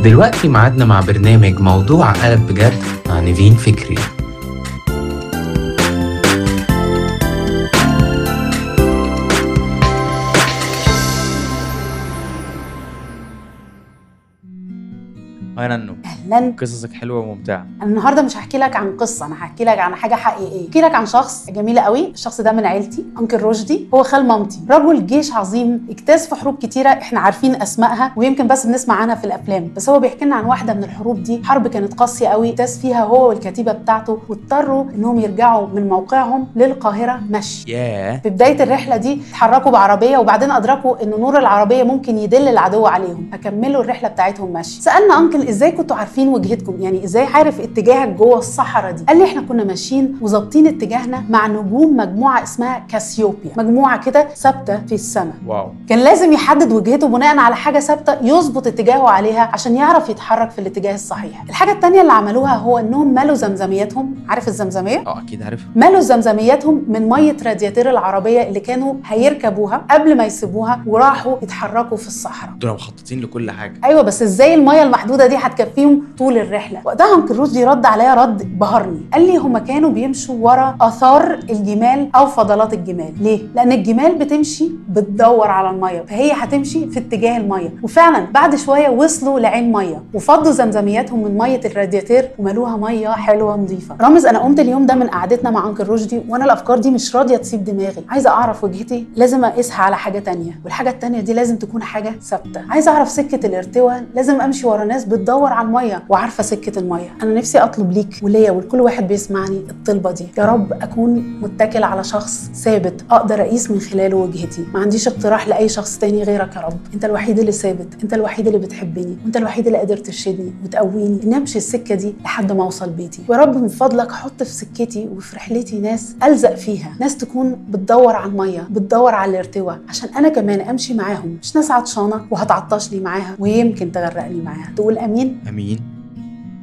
دلوقتي معادنا مع برنامج موضوع قلب بجد مع نيفين فكري هاي نانو اهلا قصصك حلوه وممتعه انا النهارده مش هحكي لك عن قصه انا هحكي لك عن حاجه حقيقيه هحكي لك عن شخص جميل قوي الشخص ده من عيلتي انكل رشدي هو خال مامتي رجل جيش عظيم اجتاز في حروب كتيره احنا عارفين اسمائها ويمكن بس بنسمع عنها في الافلام بس هو بيحكي لنا عن واحده من الحروب دي حرب كانت قاسيه قوي اجتاز فيها هو والكتيبه بتاعته واضطروا انهم يرجعوا من موقعهم للقاهره مشي ياه في بدايه الرحله دي اتحركوا بعربيه وبعدين ادركوا ان نور العربيه ممكن يدل العدو عليهم فكملوا الرحله بتاعتهم مشي سالنا انكل ازاي كنتوا عارفين وجهتكم يعني ازاي عارف اتجاهك جوه الصحراء دي قال لي احنا كنا ماشيين وظابطين اتجاهنا مع نجوم مجموعه اسمها كاسيوبيا مجموعه كده ثابته في السماء واو كان لازم يحدد وجهته بناء على حاجه ثابته يظبط اتجاهه عليها عشان يعرف يتحرك في الاتجاه الصحيح الحاجه الثانيه اللي عملوها هو انهم ملوا زمزمياتهم عارف الزمزميه اه اكيد عارفها ملوا زمزمياتهم من ميه رادياتير العربيه اللي كانوا هيركبوها قبل ما يسيبوها وراحوا يتحركوا في الصحراء دول مخططين لكل حاجه ايوه بس ازاي الميه المحدوده دي هتكفيهم طول الرحله وقتها انكل رشدي رد عليا رد بهرني قال لي هما كانوا بيمشوا ورا اثار الجمال او فضلات الجمال ليه لان الجمال بتمشي بتدور على الميه فهي هتمشي في اتجاه الميه وفعلا بعد شويه وصلوا لعين ميه وفضوا زمزمياتهم من ميه الرادياتير وملوها ميه حلوه نظيفه رامز انا قمت اليوم ده من قعدتنا مع انكل رشدي وانا الافكار دي مش راضيه تسيب دماغي عايزه اعرف وجهتي لازم اقيسها على حاجه تانية والحاجه التانية دي لازم تكون حاجه ثابته عايزه اعرف سكه الارتواء لازم امشي ورا ناس بتدور على الميه وعارفه سكه الميه انا نفسي اطلب ليك وليا ولكل واحد بيسمعني الطلبه دي يا رب اكون متكل على شخص ثابت اقدر اقيس من خلاله وجهتي ما عنديش اقتراح لاي شخص تاني غيرك يا رب انت الوحيد اللي ثابت انت الوحيد اللي بتحبني وانت الوحيد اللي قادر ترشدني وتقويني اني امشي السكه دي لحد ما اوصل بيتي ويا رب من فضلك حط في سكتي وفي رحلتي ناس الزق فيها ناس تكون بتدور على الميه بتدور على الارتواء عشان انا كمان امشي معاهم مش ناس عطشانه وهتعطشني معاها ويمكن تغرقني معاها تقول امين امين